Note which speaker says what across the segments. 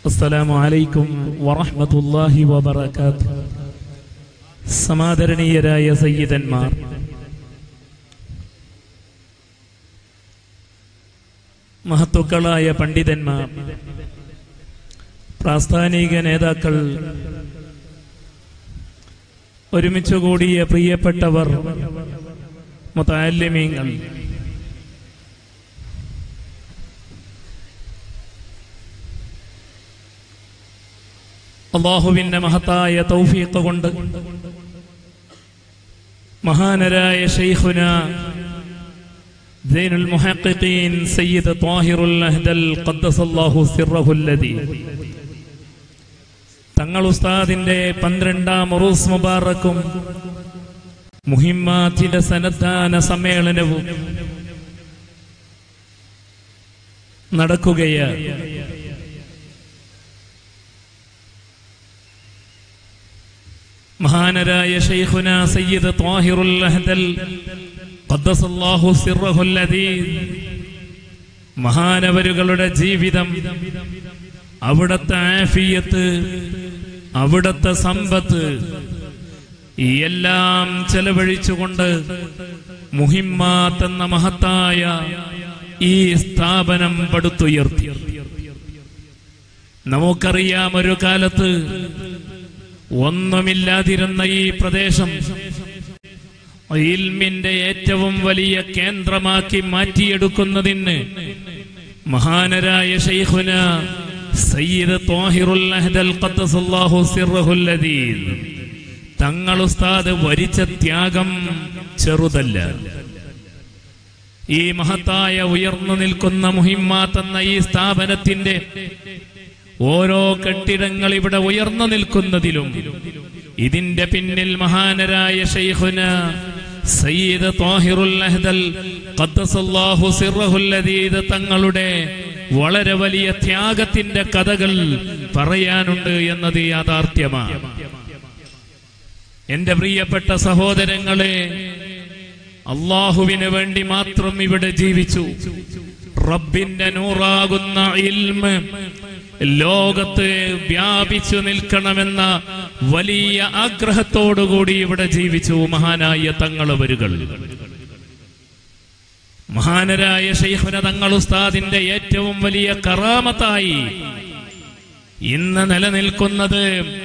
Speaker 1: അസ്സലാമു അലൈക്കും വറഹ്മത്തുള്ളാഹി വബറകാത്ത് സമാദരണീയരായ സയ്യിദന്മാർ മഹത്തുക്കളായ പണ്ഡിതന്മാർ പ്രാസ്ഥാനിക നേതാക്കൾ ഒരുമിച്ച് കൂടിയ പ്രിയപ്പെട്ടവർ മുതാലിമീങ്ങൾ അള്ളാഹുവിന്റെ മഹത്തായ തൗഫീഖ് കൊണ്ട് മഹാനരായ ഷെയ്ഖുന സൈനുൽ മുഹഖിഖീൻ സയ്യിദ് ത്വാഹിറുൽ അഹ്ദൽ ഖദ്ദസല്ലാഹു സിർറഹുൽ ലദീ തങ്ങൾ ഉസ്താദിന്റെ പന്ത്രണ്ടാം ഉറൂസ് മുബാറക്കും മുഹിമ്മാത്തിന്റെ സന്നദ്ധാന സമ്മേളനവും നടക്കുകയാണ് മഹാനരായ ഷെയ്ഖുന സയ്യിദ് ത്വാഹിറുൽ അഹ്ദൽ ഖദ്ദസല്ലാഹു സിർറഹുൽ അദീദ് മഹാനവരുകളുടെ ജീവിതം അവിടത്തെ ആഫിയത്ത് അവിടത്തെ സമ്പത്ത് ഈ എല്ലാം ചെലവഴിച്ചുകൊണ്ട് മുഹിമ്മാത്ത് എന്ന മഹത്തായ ഈ സ്ഥാപനം പടുത്തുയർത്തി നമുക്കറിയാം ഒരു കാലത്ത് ഒന്നുമില്ലാതിരുന്ന ഈ പ്രദേശം ഇൽമിന്റെ ഏറ്റവും വലിയ കേന്ദ്രമാക്കി മാറ്റിയെടുക്കുന്നതിന് മഹാനരായ ഷെയ്ഖുന സയ്യിദ് ത്വാഹിറുൽ അഹ്ദൽ ഖദ്ദസല്ലാഹു സിർറഹുൽ അദീദ് തങ്ങൾ ഉസ്താദ് വരിച്ച ത്യാഗം ചെറുതല്ല ഈ മഹത്തായ ഉയർന്നു നിൽക്കുന്ന മുഹിമ്മാത്ത് എന്ന ഈ സ്ഥാപനത്തിന്റെ ഓരോ കെട്ടിടങ്ങൾ ഇവിടെ ഉയർന്നു നിൽക്കുന്നതിലും ഇതിന്റെ പിന്നിൽ മഹാനരായ ഷെയ്ഖുന സയ്യിദ് ത്വാഹിറുൽ അഹ്ദൽ ഖദ്ദസല്ലാഹു സിർറഹുൽ അദീദ് തങ്ങളുടെ വളരെ വലിയ ത്യാഗത്തിന്റെ കഥകൾ പറയാനുണ്ട് എന്നത് യാഥാർത്ഥ്യമാണ് എന്റെ പ്രിയപ്പെട്ട സഹോദരങ്ങളെ അള്ളാഹുവിന് വേണ്ടി മാത്രം ഇവിടെ ജീവിച്ചു റബ്ബിന്റെ നൂറാകുന്ന ഇൽമ് ലോകത്ത് വ്യാപിച്ചു നിൽക്കണമെന്ന വലിയ ആഗ്രഹത്തോടുകൂടി ഇവിടെ ജീവിച്ചു മഹാനായ തങ്ങളവരുകൾ മഹാനരായ ഷെയ്ഖുന തങ്ങൾ ഉസ്താദിന്റെ ഏറ്റവും വലിയ കറാമത്തായി ഇന്ന് നിലനിൽക്കുന്നത്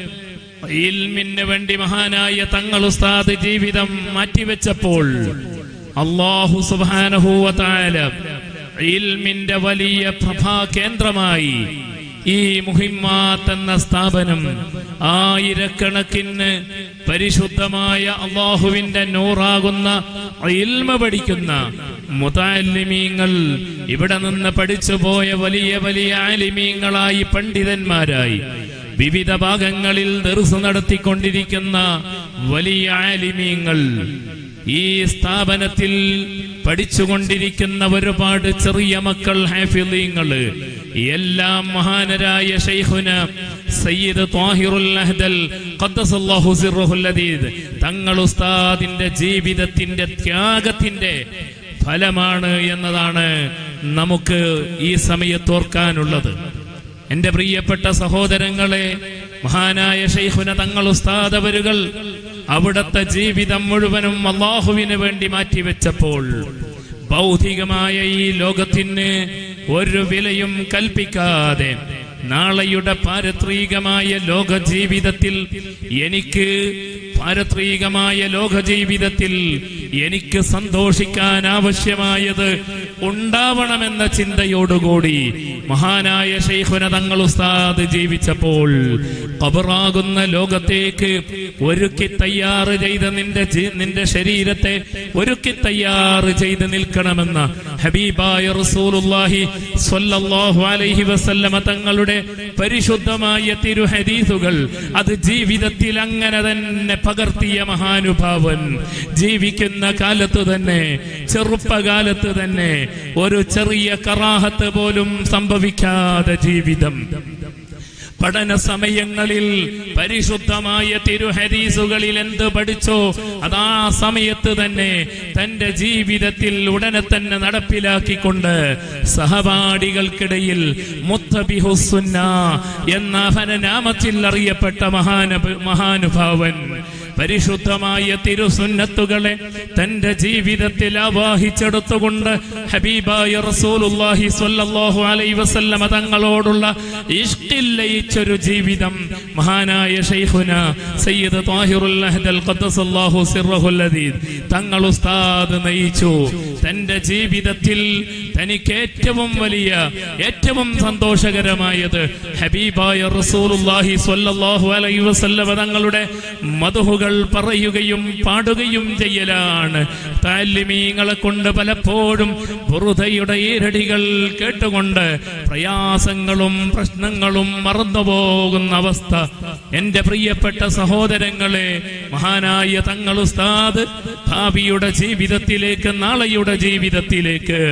Speaker 1: ഇൽമിന് വേണ്ടി മഹാനായ തങ്ങൾ ഉസ്താദ് ജീവിതം മാറ്റിവെച്ചപ്പോൾ അള്ളാഹു സുബാനഹൂവത്തായ ഇൽമിന്റെ വലിയ പ്രഭാ കേന്ദ്രമായി ഈ മുഹിമ്മാത്ത് എന്ന സ്ഥാപനം ആയിരക്കണക്കിന് പരിശുദ്ധമായ അള്ളാഹുവിന്റെ നൂറാകുന്ന ഇൽമ പഠിക്കുന്ന മുതാലിമീങ്ങൾ ഇവിടെ നിന്ന് പഠിച്ചുപോയ വലിയ വലിയ ആലിമീങ്ങളായി പണ്ഡിതന്മാരായി വിവിധ ഭാഗങ്ങളിൽ ദർസ് നടത്തിക്കൊണ്ടിരിക്കുന്ന വലിയ ആലിമീങ്ങൾ ഈ സ്ഥാപനത്തിൽ പഠിച്ചുകൊണ്ടിരിക്കുന്ന ഒരുപാട് ചെറിയ മക്കൾ ഹാഫിളീങ്ങള് എല്ലാം മഹാനരായ ഷെയ്ഖുന സയ്യിദ് ത്വാഹിറുൽ അഹ്ദൽ ഖദ്ദസല്ലാഹു സിർറഹുൽ അദീദ് തങ്ങൾ ഉസ്താദിന്റെ ജീവിതത്തിന്റെ ത്യാഗത്തിന്റെ ഫലമാണ് എന്നതാണ് നമുക്ക് ഈ സമയത്ത് ഓർക്കാനുള്ളത് എന്റെ പ്രിയപ്പെട്ട സഹോദരങ്ങളെ മഹാനായ ഷെയ്ഖുന തങ്ങൾ ഉസ്താദവരുകൾ അവിടത്തെ ജീവിതം മുഴുവനും അള്ളാഹുവിന് വേണ്ടി മാറ്റിവെച്ചപ്പോൾ ഭൗതികമായ ഈ ലോകത്തിന് ഒരു വിലയും കൽപ്പിക്കാതെ നാളെയുടെ പാരത്രികമായ ലോക ജീവിതത്തിൽ എനിക്ക് പാരത്രികമായ ലോക ജീവിതത്തിൽ എനിക്ക് സന്തോഷിക്കാൻ ആവശ്യമായത് ഉണ്ടാവണമെന്ന ചിന്തയോടുകൂടി മഹാനായ ഷെയ്ഖുന തങ്ങൾ ഉസ്താദ് ജീവിച്ചപ്പോൾ കബറാകുന്ന ലോകത്തേക്ക് ഒരുക്കി തയ്യാറ് ചെയ്ത നിന്റെ ജി- നിന്റെ ശരീരത്തെ ഒരുക്കി തയ്യാറ് ചെയ്ത് നിൽക്കണമെന്ന ഹബീബായ റസൂലുള്ളാഹി സ്വല്ലല്ലാഹു അലൈഹി വസല്ലമ തങ്ങളുടെ പരിശുദ്ധമായ തിരുഹദീസുകൾ അത് ജീവിതത്തിൽ അങ്ങനെ തന്നെ പകർത്തിയ മഹാനുഭാവൻ ജീവിക്കുന്ന കാലത്ത് തന്നെ ചെറുപ്പകാലത്ത് തന്നെ ഒരു ചെറിയ കറാഹത്ത് പോലും സംഭവിക്കാതെ ജീവിതം പഠന സമയങ്ങളിൽ പരിശുദ്ധമായ തിരുഹരീസുകളിൽ എന്ത് പഠിച്ചോ അതാ സമയത്ത് തന്നെ തന്റെ ജീവിതത്തിൽ ഉടനെ തന്നെ നടപ്പിലാക്കിക്കൊണ്ട് സഹപാഠികൾക്കിടയിൽ മുത്തബിഹുസുന്ന എന്ന അപരനാമത്തിൽ അറിയപ്പെട്ട മഹാന മഹാനുഭാവൻ പരിശുദ്ധമായ തിരുസുന്നത്തുകളെ തന്റെ ജീവിതത്തിൽ ആവാഹിച്ചെടുത്തുകൊണ്ട് ഹബീബായ റസൂലുള്ളാഹി സ്വല്ലല്ലാഹു അലൈഹി വസല്ലമ തങ്ങളോടുള്ള ഇഷ്ടിൽ ലയിച്ചൊരു ജീവിതം മഹാനായ ഷെയ്ഖുന സയ്യിദ് താഹിറുൽ അഹ്ദൽ ഖദ്ദസല്ലാഹു സിർറഹുൽ അദീദ് തങ്ങൾ ഉസ്താദ് നയിച്ചു തന്റെ ജീവിതത്തിൽ തനിക്ക് ഏറ്റവും വലിയ ഏറ്റവും സന്തോഷകരമായത് ഹബീബായ റസൂലുള്ളാഹി സ്വല്ലല്ലാഹു അലൈഹി വസല്ലമ തങ്ങളുടെ മധുഹുകൾ പറയുകയും പാടുകയും ചെയ്യലാണ് താലിമീങ്ങളെ കൊണ്ട് പലപ്പോഴും ബുറുദയുടെ ഈരടികൾ കേട്ടുകൊണ്ട് പ്രയാസങ്ങളും പ്രശ്നങ്ങളും മറന്നുപോകുന്ന അവസ്ഥ എന്റെ പ്രിയപ്പെട്ട സഹോദരങ്ങളെ മഹാനായ തങ്ങൾ ഉസ്താദ് ഭാവിയുടെ ജീവിതത്തിലേക്ക് നാളെയുടെ ജീവിതത്തിലേക്ക്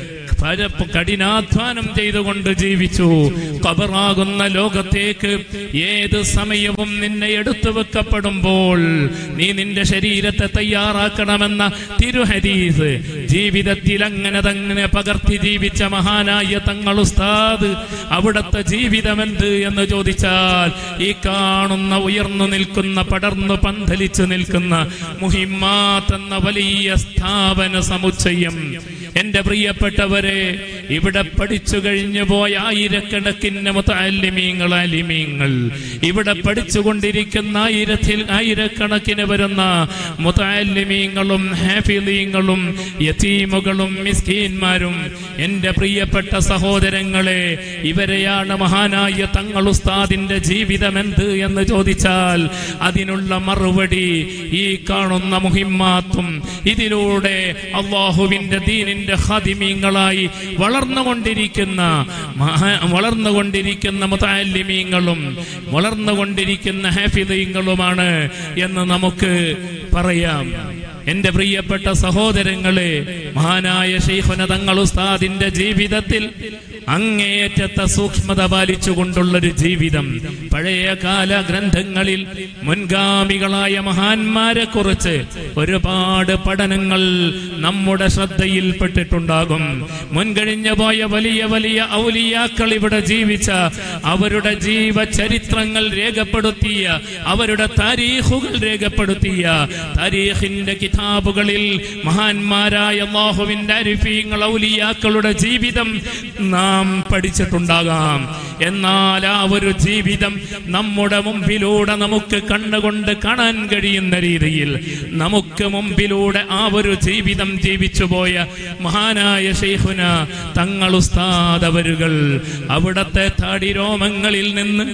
Speaker 1: പരപ്പ് കഠിനാധ്വാനം ചെയ്തുകൊണ്ട് ജീവിച്ചു കബറാകുന്ന ലോകത്തേക്ക് ഏത് സമയവും നിന്നെ എടുത്തു വെക്കപ്പെടുമ്പോൾ നീ നിന്റെ ശരീരത്തെ തയ്യാറാക്കണമെന്ന തിരുഹരീസ് ജീവിതത്തിൽ അങ്ങനെ തന്നെ പകർത്തി ജീവിച്ച മഹാനായ തങ്ങൾ ഉസ്താദ് അവിടത്തെ ജീവിതമെന്ത് എന്ന് ചോദിച്ചാൽ ഈ കാണുന്ന ഉയർന്നു നിൽക്കുന്ന പടർന്നു പന്തലിച്ചു നിൽക്കുന്ന മുഹിമാത്ത് എന്ന വലിയ സ്ഥാപന സമുച്ചയം എന്റെ പ്രിയപ്പെട്ടവരെ ഇവിടെ പഠിച്ചു കഴിഞ്ഞു പോയ ആയിരക്കണക്കിന് മുത്തല്ലിമീങ്ങൾ അലിമീങ്ങൾ ഇവിടെ പഠിച്ചുകൊണ്ടിരിക്കുന്ന ആയിരത്തിൽ ആയിരക്കണക്കിന് വരുന്ന മുത്തല്ലിമീങ്ങളും ഹാഫിലീങ്ങളും യതീമുകളും മിസ്കീന്മാരും എന്റെ പ്രിയപ്പെട്ട സഹോദരങ്ങളെ ഇവരെയാണ് മഹാനായ തങ്ങൾ ഉസ്താദിന്റെ ജീവിതം എന്ത് എന്ന് ചോദിച്ചാൽ അതിനുള്ള മറുപടി ഈ കാണുന്ന മുഹിമ്മാത്തും ഇതിലൂടെ അള്ളാഹുവിന്റെ ദീനിന്റെ ഹാദിമീങ്ങളായി വളർന്നുകൊണ്ടിരിക്കുന്ന മഹാ- വളർന്നുകൊണ്ടിരിക്കുന്ന മുതാലിമീങ്ങളും വളർന്നുകൊണ്ടിരിക്കുന്ന ഹാഫിദീങ്ങളുമാണ് എന്ന് നമുക്ക് പറയാം എന്റെ പ്രിയപ്പെട്ട സഹോദരങ്ങളെ മഹാനായ ഷെയ്ഖുന തങ്ങൾ ഉസ്താദിന്റെ ജീവിതത്തിൽ അങ്ങേയറ്റത്തെ സൂക്ഷ്മത പാലിച്ചുകൊണ്ടുള്ളൊരു ജീവിതം പഴയ കാല ഗ്രന്ഥങ്ങളിൽ മുൻഗാമികളായ മഹാന്മാരെ കുറിച്ച് ഒരുപാട് പഠനങ്ങൾ നമ്മുടെ ശ്രദ്ധയിൽപ്പെട്ടിട്ടുണ്ടാകും മുൻകഴിഞ്ഞു പോയ വലിയ വലിയ ഔലിയാക്കൾ ഇവിടെ ജീവിച്ച അവരുടെ ജീവചരിത്രങ്ങൾ രേഖപ്പെടുത്തിയ അവരുടെ താരീഖുകൾ രേഖപ്പെടുത്തിയ താരീഖിന്റെ കിതാബുകളിൽ മഹാന്മാരായ അള്ളാഹുവിന്റെ അരിഫീങ്ങൾ ഔലിയാക്കളുടെ ജീവിതം നാം പഠിച്ചിട്ടുണ്ടാകാം എന്നാൽ ആ ഒരു ജീവിതം നമ്മുടെ മുമ്പിലൂടെ നമുക്ക് കണ്ണുകൊണ്ട് കാണാൻ കഴിയുന്ന രീതിയിൽ നമുക്ക് മുമ്പിലൂടെ ആ ഒരു ജീവിതം ജീവിച്ചു പോയ മഹാനായ ഷെയ്ഖുന തങ്ങൾ ഉസ്താദ് അവരുകൾ അവിടത്തെ താടി രോമങ്ങളിൽ നിന്ന്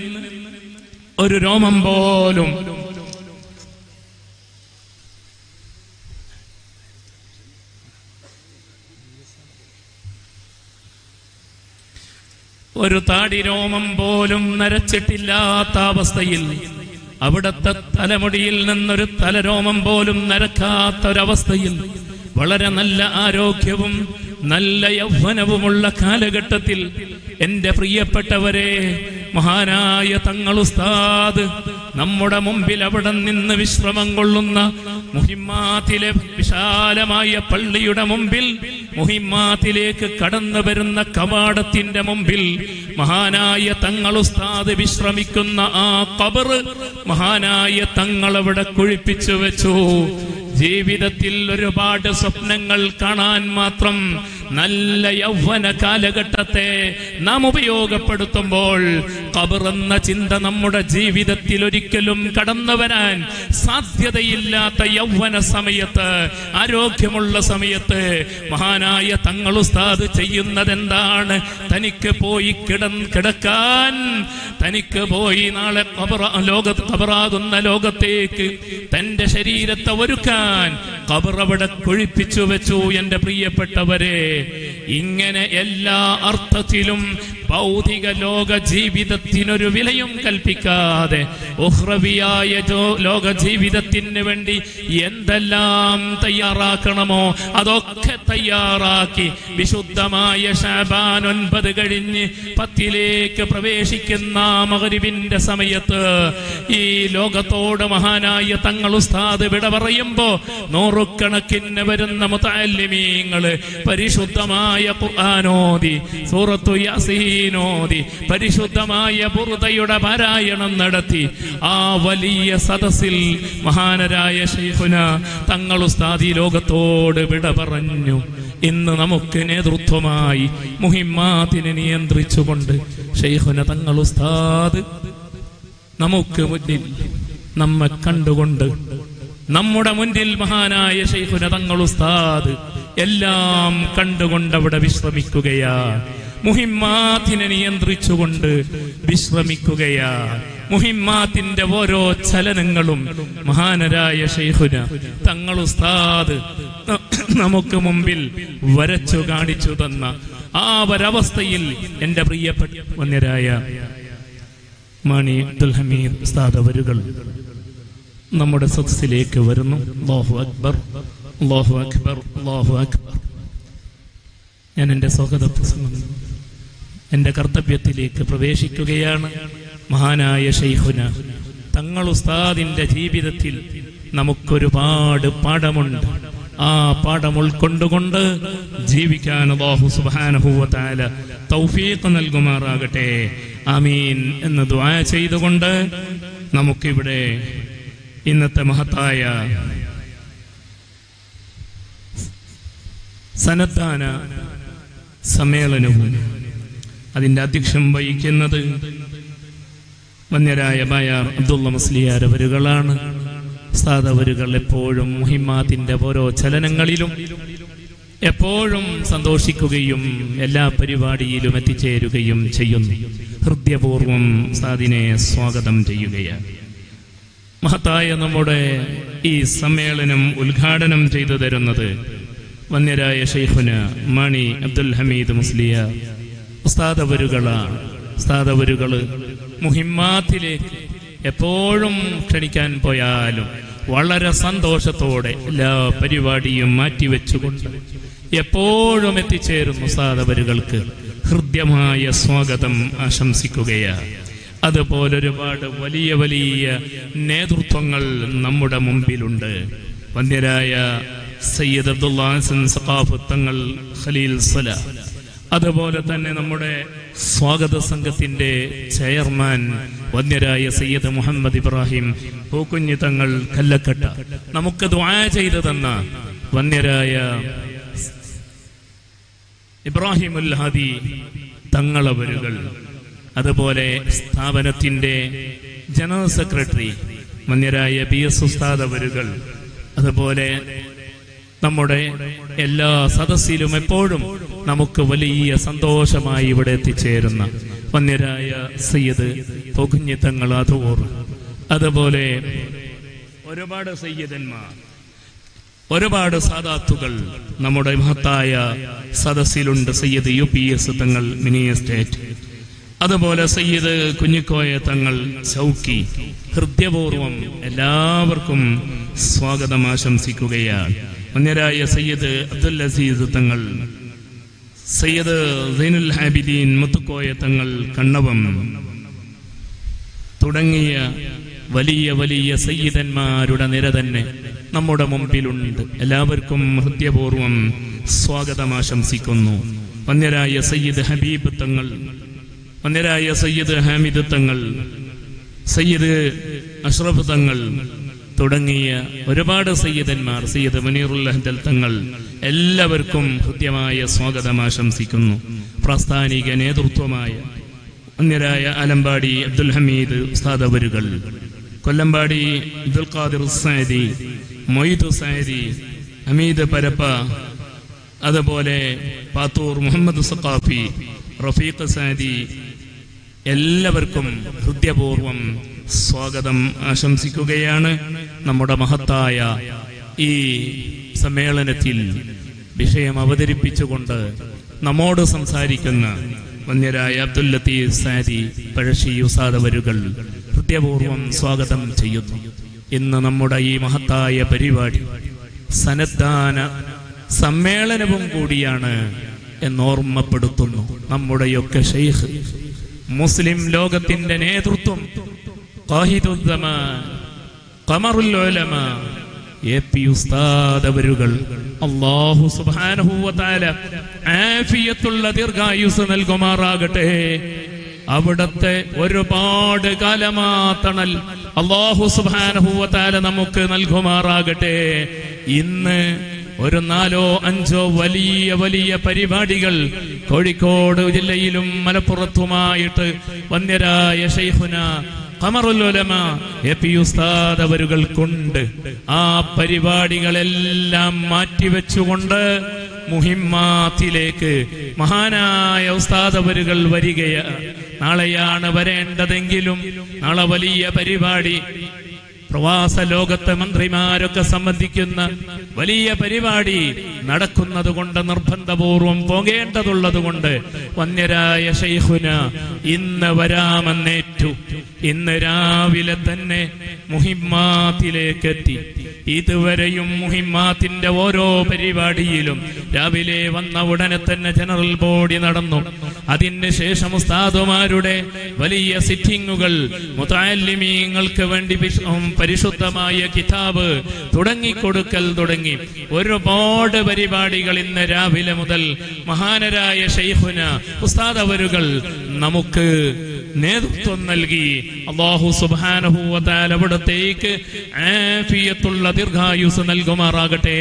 Speaker 1: ഒരു രോമം പോലും ഒരു താടി രോമം പോലും നരച്ചിട്ടില്ലാത്ത അവസ്ഥയിൽ അവിടത്തെ തലമുടിയിൽ നിന്നൊരു തലരോമം പോലും നരക്കാത്ത ഒരവസ്ഥയിൽ വളരെ നല്ല ആരോഗ്യവും നല്ല യൗവനവുമുള്ള കാലഘട്ടത്തിൽ എന്റെ പ്രിയപ്പെട്ടവരെ മഹാനായ തങ്ങൾ ഉസ്താദ് നമ്മുടെ മുമ്പിൽ അവിടെ നിന്ന് വിശ്രമം കൊള്ളുന്ന മുഹിമാത്തിലെ വിശാലമായ പള്ളിയുടെ മുമ്പിൽ മുഹിമാത്തിലേക്ക് കടന്നു വരുന്ന കവാടത്തിന്റെ മുമ്പിൽ മഹാനായ തങ്ങൾ ഉസ്താദ് വിശ്രമിക്കുന്ന ആ കബറ് മഹാനായ തങ്ങൾ അവിടെ കുഴിപ്പിച്ചു വെച്ചു ജീവിതത്തിൽ ഒരുപാട് സ്വപ്നങ്ങൾ കാണാൻ മാത്രം നല്ല യൗവന കാലഘട്ടത്തെ നാം ഉപയോഗപ്പെടുത്തുമ്പോൾ കബറെന്ന ചിന്ത നമ്മുടെ ജീവിതത്തിൽ ഒരിക്കലും കടന്നു വരാൻ സാധ്യതയില്ലാത്ത യൗവന സമയത്ത് ആരോഗ്യമുള്ള സമയത്ത് മഹാനായ തങ്ങൾ ഉസ്താദ് ചെയ്യുന്നത് എന്താണ് തനിക്ക് പോയി കിടൻ കിടക്കാൻ തനിക്ക് പോയി നാളെ കബറ ലോകത്ത് കബറാകുന്ന ലോകത്തേക്ക് തന്റെ ശരീരത്തെ ഒരുക്കാൻ കബർ അവിടെ കുഴിപ്പിച്ചു വെച്ചു എന്റെ പ്രിയപ്പെട്ടവരെ ഇങ്ങനെ എല്ലാ അർത്ഥത്തിലും ഭൗതിക ലോക ജീവിതത്തിനൊരു വിലയും കൽപ്പിക്കാതെ ഉഹ്രവിയായ ജോ- ലോക ജീവിതത്തിന് വേണ്ടി എന്തെല്ലാം തയ്യാറാക്കണമോ അതൊക്കെ തയ്യാറാക്കി വിശുദ്ധമായ ഷാബാൻ ഒൻപത് കഴിഞ്ഞ് പത്തിലേക്ക് പ്രവേശിക്കുന്ന മകരിവിന്റെ സമയത്ത് ഈ ലോകത്തോട് മഹാനായ തങ്ങൾ ഉസ്താദ് വിട പറയുമ്പോ നൂറുകണക്കിന് വരുന്ന മുത്താലിമീങ്ങള് പരിശുദ്ധമായ ഖുർആാനോദി സൂറത്തു യാസീനോദി പരിശുദ്ധമായ ബുറുദയുടെ പാരായണം നടത്തി ആ വലിയ സദസ്സിൽ മഹാനരായ ശൈഖുന തങ്ങൾ ഉസ്താദ് ഈ ലോകത്തോട് വിട പറഞ്ഞു ഇന്ന് നമുക്ക് നേതൃത്വമായി മുഹിമ്മാത്തിനെ നിയന്ത്രിച്ചുകൊണ്ട് ഷെയ്ഖുന തങ്ങൾ ഉസ്താദ് നമുക്ക് മുന്നിൽ നമ്മെ കണ്ടുകൊണ്ട് നമ്മുടെ മുന്നിൽ മഹാനായ ഷെയ്ഖുന തങ്ങൾ ഉസ്താദ് എല്ലാം കണ്ടുകൊണ്ട് അവിടെ വിശ്രമിക്കുകയാ മുഹിമ്മാത്തിനെ നിയന്ത്രിച്ചുകൊണ്ട് വിശ്രമിക്കുകയാ മുഹിമ്മാത്തിന്റെ ഓരോ ചലനങ്ങളും മഹാനരായ ഷെയ്ഖുന തങ്ങൾ ഉസ്താദ് നമുക്ക് മുമ്പിൽ വരച്ചു കാണിച്ചു തന്ന ആ ഒരവസ്ഥയിൽ എന്റെ പ്രിയപ്പെട്ട വന്യരായ മാണി അബ്ദുൽ ഹമീദ് ഉസ്താദ് അവരുകൾ നമ്മുടെ സദസ്സിലേക്ക് വരുന്നു അല്ലാഹു അക്ബർ അല്ലാഹു അക്ബർ അല്ലാഹു അക്ബർ ഞാൻ എൻ്റെ സ്വാഗത പ്രസംഗം എൻ്റെ കർത്തവ്യത്തിലേക്ക് പ്രവേശിക്കുകയാണ് മഹാനായ ഷെയ്ഖുന തങ്ങൾ ഉസ്താദിന്റെ ജീവിതത്തിൽ നമുക്കൊരുപാട് പാഠമുണ്ട് ആ പാഠം ഉൾക്കൊണ്ടുകൊണ്ട് ജീവിക്കാൻ അല്ലാഹു സുബ്ഹാനഹു വ തആല തൗഫീഖ് നൽകുമാറാകട്ടെ ആമീൻ എന്ന് ദുആ ചെയ്തുകൊണ്ട് നമുക്കിവിടെ ഇന്നത്തെ മഹത്തായ സന്നദ്ധാന സമ്മേളനവും അതിന്റെ അധ്യക്ഷം വഹിക്കുന്നത് വന്യരായ ബായാർ അബ്ദുള്ള മുസ്ലിയാർ അവരുകളാണ് സാധവരുകൾ എപ്പോഴും മുഹിമാത്തിന്റെ ഓരോ ചലനങ്ങളിലും എപ്പോഴും സന്തോഷിക്കുകയും എല്ലാ പരിപാടിയിലും എത്തിച്ചേരുകയും ചെയ്യുന്നു ഹൃദയപൂർവം സാദിനെ സ്വാഗതം ചെയ്യുകയാണ് മഹത്തായ നമ്മുടെ ഈ സമ്മേളനം ഉദ്ഘാടനം ചെയ്തു തരുന്നത് വന്യരായ ഷെയ്ഖുന മണി അബ്ദുൽ ഹമീദ് മുസ്ലിയ ഉസ്താദവരുകളാണ് ഉസ്താദവരുകള് മുഹിമ്മാത്തിലേക്ക് എപ്പോഴും ക്ഷണിക്കാൻ പോയാലും വളരെ സന്തോഷത്തോടെ എല്ലാ പരിപാടിയും മാറ്റിവെച്ചുകൊണ്ട് എപ്പോഴും എത്തിച്ചേരുന്ന ഉസ്താദവരുകൾക്ക് ഹൃദ്യമായ സ്വാഗതം ആശംസിക്കുകയാണ് അതുപോലെ ഒരുപാട് വലിയ വലിയ നേതൃത്വങ്ങൾ നമ്മുടെ മുമ്പിലുണ്ട് വന്യരായ സയ്യദ് അബ്ദുല്ലാസൻ സഖാഫ് തങ്ങൾ ഖലീൽ സല അതുപോലെ തന്നെ നമ്മുടെ സ്വാഗത സംഘത്തിന്റെ ചെയർമാൻ വന്യരായ സയ്യദ് മുഹമ്മദ് ഇബ്രാഹിം പൂക്കുഞ്ഞി തങ്ങൾ കല്ലക്കട്ട നമുക്ക് ദ്വാ ചെയ്തു തന്ന വന്യരായ ഇബ്രാഹിം ഉൽ ഹദി തങ്ങളവരുകൾ അതുപോലെ സ്ഥാപനത്തിന്റെ ജനറൽ സെക്രട്ടറി മന്യരായ ബി എസ് ഉസ്താദ് അവരുകൾ അതുപോലെ നമ്മുടെ എല്ലാ സദസ്സിലും എപ്പോഴും നമുക്ക് വലിയ സന്തോഷമായി ഇവിടെ എത്തിച്ചേരുന്ന വന്യരായ സയ്യദ് പൊകുഞ്ഞിത്തങ്ങൾ അതൂർ അതുപോലെ ഒരുപാട് സയ്യദന്മാർ ഒരുപാട് സാദാത്തുകൾ നമ്മുടെ മഹത്തായ സദസ്സിലുണ്ട് Sayyid U P S Thangal mini estate അതുപോലെ സയ്യിദ് കുഞ്ഞിക്കോയ തങ്ങൾ ചൗക്കി ഹൃദയപൂർവം എല്ലാവർക്കും സ്വാഗതം ആശംസിക്കുകയാണ് മുന്നരായ സയ്യിദ് അബ്ദുൽ അസീസ് തങ്ങൾ സയ്യിദ് സൈനുൽ ഹാബിദീൻ മുത്തുക്കോയ തങ്ങൾ കണ്ണവം തുടങ്ങിയ വലിയ വലിയ സയ്യിദന്മാരുടെ നിര തന്നെ നമ്മുടെ മുമ്പിലുണ്ട് എല്ലാവർക്കും ഹൃദയപൂർവം സ്വാഗതം ആശംസിക്കുന്നു വന്യരായ സയ്യിദ് ഹബീബ് തങ്ങൾ വന്യരായ സയ്യിദ് ഹാമിദ് തങ്ങൾ സയ്യിദ് അഷ്റഫ് തങ്ങൾ തുടങ്ങിയ ഒരുപാട് സയ്യിദന്മാർ സയ്യിദ് മുനീറുൽ അഹ്ദൽ തങ്ങൾ എല്ലാവർക്കും ഹൃദ്യമായ സ്വാഗതം ആശംസിക്കുന്നു പ്രാസ്ഥാനിക നേതൃത്വമായ അന്യരായ ആലമ്പാടി അബ്ദുൽ ഹമീദ് ഉസ്താദ് അവരുകൾ കൊല്ലമ്പാടി അബ്ദുൽ ഖാദിർ സാദി മൊയ്തു സാദി ഹമീദ് പരപ്പ അതുപോലെ പാത്തൂർ മുഹമ്മദ് സഖാഫി റഫീഖ് സാദി എല്ലാവർക്കും ഹൃദയപൂർവം സ്വാഗതം ആശംസിക്കുകയാണ് നമ്മുടെ മഹത്തായ ഈ സമ്മേളനത്തിൽ വിഷയം അവതരിപ്പിച്ചുകൊണ്ട് നമ്മോട് സംസാരിക്കുന്ന വന്യരായ അബ്ദുൽ ലത്തീഫ് സാരി പഴശ്ശി ഉസാദവരുകൾ ഹൃദയപൂർവ്വം സ്വാഗതം ചെയ്യുന്നു ഇന്ന് നമ്മുടെ ഈ മഹത്തായ പരിപാടി സന്നദ്ധാന സമ്മേളനവും കൂടിയാണ് എന്നോർമ്മപ്പെടുത്തുന്നു നമ്മുടെയൊക്കെ ഷെയ്ഖ് മുസ്ലിം ലോകത്തിന്റെ നേതൃത്വം ഖാഹിദുദ്ദമാൻ, ഖമറുൽ ഉലമ, എ പി ഉസ്താദ് അവരുകൾ അല്ലാഹു സുബ്ഹാനഹു വ തആല ആഫിയത്തുള്ള ദീർഘായുസ് നൽകുമാറാകട്ടെ അവിടത്തെ ഒരുപാട് കാലമാ തണൽ അള്ളാഹു സുബ്ഹാനഹു വ തആല നമുക്ക് നൽകുമാറാകട്ടെ ഇന്ന് ഒരു നാലോ അഞ്ചോ വലിയ വലിയ പരിപാടികൾ കോഴിക്കോട് ജില്ലയിലും മലപ്പുറത്തുമായിട്ട് വന്യരായ ഷെയ്ഖുന ഖമറുൽ ഉലമ എ പി ഉസ്താദ് അവരുകൾക്കുണ്ട് ആ പരിപാടികളെല്ലാം മാറ്റിവെച്ചുകൊണ്ട് മുഹിമ്മാത്തിലേക്ക് മഹാനായ ഉസ്താദ് അവരുകൾ വരികയാ നാളെയാണ് വരേണ്ടതെങ്കിലും നാളെ വലിയ പരിപാടി പ്രവാസ ലോകത്തെ മന്ത്രിമാരൊക്കെ സംബന്ധിക്കുന്ന വലിയ പരിപാടി നടക്കുന്നത് കൊണ്ട് നിർബന്ധപൂർവം പോകേണ്ടതുള്ളത് കൊണ്ട് വന്യരായ ഷെയ്ഖുന ഇന്ന് വരാമെന്നേറ്റു ഇന്ന് രാവിലെ തന്നെ മുഹിമ്മാത്തിലേക്ക് എത്തി ഇതുവരെയും മുഹിമ്മാത്തിന്റെ ഓരോ പരിപാടിയിലും രാവിലെ വന്ന ഉടനെ തന്നെ ജനറൽ ബോഡി നടന്നു അതിന് ശേഷം ഉസ്താദുമാരുടെ വലിയ സിറ്റിങ്ങുകൾ മുതാലിമീങ്ങൾക്ക് വേണ്ടി വിശ്- ഉം, പരിശുദ്ധമായ കിതാബ് തുടങ്ങിക്കൊടുക്കൽ തുടങ്ങി ഒരുപാട് പരിപാടികൾ ഇന്ന് രാവിലെ മുതൽ മഹാനരായ ഷെയ്ഖുന ഉസ്താദ് അവരുകൾ നമുക്ക് നേതൃത്വം നൽകി അള്ളാഹു സുബ്ഹാനഹു വ തആല അവിടത്തേക്ക് ആഫിയത്തുള്ള ദീർഘായുസ് നൽകുമാറാകട്ടെ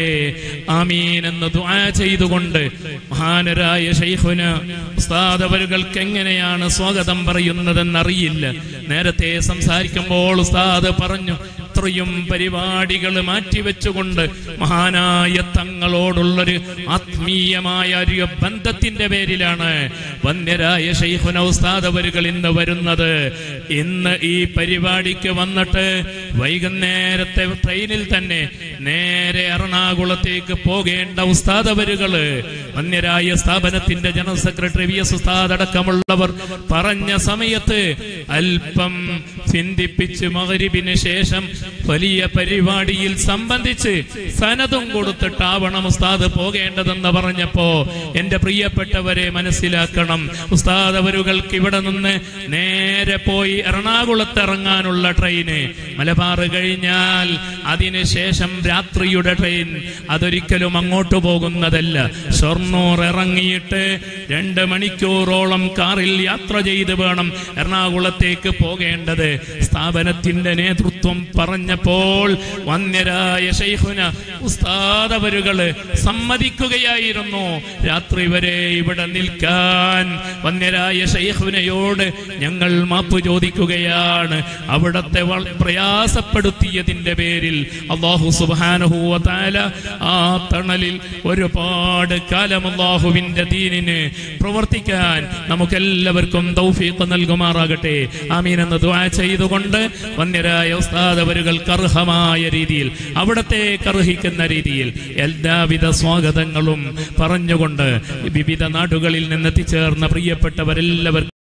Speaker 1: ആമീൻ എന്ന് ദുആ ചെയ്തുകൊണ്ട് മഹാനരായ ഷെയ്ഖുന ഉസ്താദ് അവരുകൾക്ക് എങ്ങനെയാണ് സ്വാഗതം പറയുന്നതെന്നറിയില്ല നേരത്തെ സംസാരിക്കുമ്പോൾ ഉസ്താദ് പറഞ്ഞു ഇത്രയും പരിപാടികൾ മാറ്റിവെച്ചുകൊണ്ട് മഹാനായ തങ്ങളോടുള്ളൊരു ആത്മീയമായ ഒരു ബന്ധത്തിന്റെ പേരിലാണ് വന്യരായ ഷെയ്ഖുന ഉസ്താദ് അവരുകൾ ഇന്ന് വരുന്നത് ഇന്ന് ഈ പരിപാടിക്ക് വന്നിട്ട് വൈകുന്നേരത്തെ ട്രെയിനിൽ തന്നെ നേരെ എറണാകുളത്തേക്ക് പോകേണ്ട ഉസ്താദ് അവരുകള് വന്യരായ സ്ഥാപനത്തിന്റെ ജനറൽ സെക്രട്ടറി വി എസ് ഉസ്താദ് അടക്കമുള്ളവർ പറഞ്ഞ സമയത്ത് അല്പം ചിന്തിപ്പിച്ച് മകരിബിന് ശേഷം വലിയ പരിപാടിയിൽ സംബന്ധിച്ച് സനതും കൊടുത്തിട്ടാവണം ഉസ്താദ് പോകേണ്ടതെന്ന് പറഞ്ഞപ്പോ എന്റെ പ്രിയപ്പെട്ടവരെ മനസ്സിലാക്കണം ഉസ്താദ് അവരുകൾക്ക് ഇവിടെ നിന്ന് നേരെ പോയി എറണാകുളത്ത് ഇറങ്ങാനുള്ള ട്രെയിന് മലബാർ കഴിഞ്ഞാൽ അതിനുശേഷം രാത്രിയുടെ ട്രെയിൻ അതൊരിക്കലും അങ്ങോട്ട് പോകുന്നതല്ല ഷൊർണൂർ ഇറങ്ങിയിട്ട് രണ്ട് മണിക്കൂറോളം കാറിൽ യാത്ര ചെയ്ത് വേണം എറണാകുളത്തേക്ക് പോകേണ്ടത് സ്ഥാപനത്തിന്റെ നേതൃത്വം പറഞ്ഞപ്പോൾ വന്യരായ ഷെയ്ഖുന ഉസ്താദ് അവരുകള് സമ്മതിക്കുകയായിരുന്നു രാത്രി വരെ ഇവിടെ നിൽക്കാൻ വന്യരായ ഷെയ്ഖുനയോട് ഞങ്ങൾ മാപ്പ് ചോദിക്കുകയാണ് അവിടത്തെ വള- പ്രയാസപ്പെടുത്തിയതിന്റെ പേരിൽ അള്ളാഹു സുബ്ഹാനഹു വ തആല ആ തണലിൽ ഒരുപാട് കാലം അള്ളാഹുവിന്റെ ദീനിന് പ്രവർത്തിക്കാൻ നമുക്കെല്ലാവർക്കും തൗഫീഖ് നൽകുമാറാകട്ടെ ആമീൻ എന്ന് ദുആ ചെയ്തുകൊണ്ട് വന്യരായ ഉസ്താദ് അവരുകൾക്ക് അർഹമായ രീതിയിൽ അവിടത്തെ കർഹിക്കുന്ന രീതിയിൽ എല്ലാവിധ സ്വാഗതങ്ങളും പറഞ്ഞുകൊണ്ട് വിവിധ നാടുകളിൽ നിന്ന് എത്തിച്ചേർന്ന പ്രിയപ്പെട്ടവരെല്ലാവർക്കും